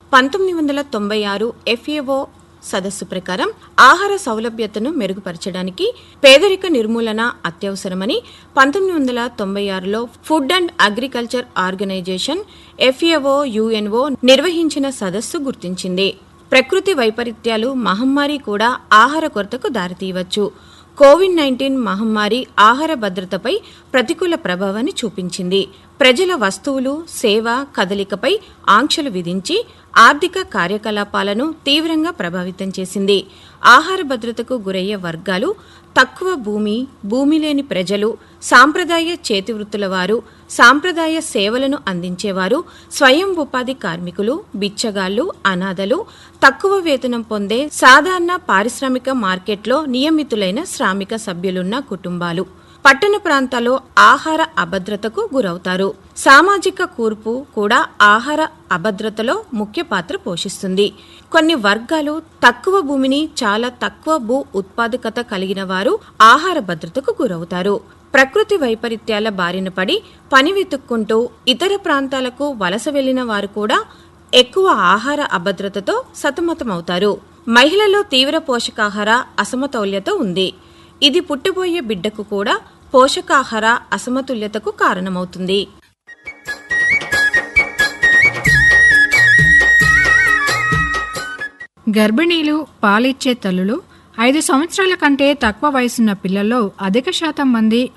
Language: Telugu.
పంతొమ్మిది వందల తొంభై ఆరు ఎఫ్ఏఓ సదస్సు ప్రకారం ఆహార సౌలభ్యతను మెరుగుపరచడానికి పేదరిక నిర్మూలన అత్యవసరమని పంతొమ్మిది వందల తొంభై ఆరులో food and agriculture organization FAO UNO నిర్వహించిన సదస్సు గుర్తించింది ప్రకృతి వైపరీత్యాలు మహమ్మారి కూడా ఆహార కొరతకు దారితీయవచ్చు కోవిడ్ నైన్టీన్ మహమ్మారి ఆహార భద్రతపై ప్రతికూల ప్రభావాన్ని చూపించింది ప్రజల వస్తువులు సేవ కదలికపై ఆంక్షలు విధించి ఆర్థిక కార్యకలాపాలను తీవ్రంగా ప్రభావితం చేసింది ఆహార భద్రతకు గురయ్యే వర్గాలు తక్కువ భూమి భూమి లేని ప్రజలు సాంప్రదాయ చేతివృత్తుల వారు సాంప్రదాయ సేవలను అందించేవారు స్వయం ఉపాధి కార్మికులు బిచ్చగాళ్లు అనాథలు తక్కువ వేతనం పొందే సాధారణ పారిశ్రామిక మార్కెట్లో నియమితులైన శ్రామిక సభ్యులున్న కుటుంబాలు పట్టణ ప్రాంతాల్లో ఆహార అభద్రతకు గురవుతారు సామాజిక కూర్పు కూడా ఆహార అభద్రతలో ముఖ్య పాత్ర పోషిస్తుంది కొన్ని వర్గాలు తక్కువ భూమిని చాలా తక్కువ భూ ఉత్పాదకత కలిగిన వారు ఆహార భద్రతకు గురవుతారు ప్రకృతి వైపరీత్యాల బారిన పడి పని వెతుక్కుంటూ ఇతర ప్రాంతాలకు వలస వెళ్లిన వారు కూడా ఎక్కువ ఆహార అభద్రతతో సతమతమవుతారు మహిళల్లో తీవ్ర పోషకాహార అసమతౌల్యత ఉంది ఇది పుట్టబోయే బిడ్డకు కూడా పోషకాహార అసమతుల్యతకు కారణమవుతుంది గర్భిణీలు పాలిచ్చే తల్లులు ఐదు సంవత్సరాల కంటే తక్కువ వయసున్న పిల్లల్లో అధిక శాతం మంది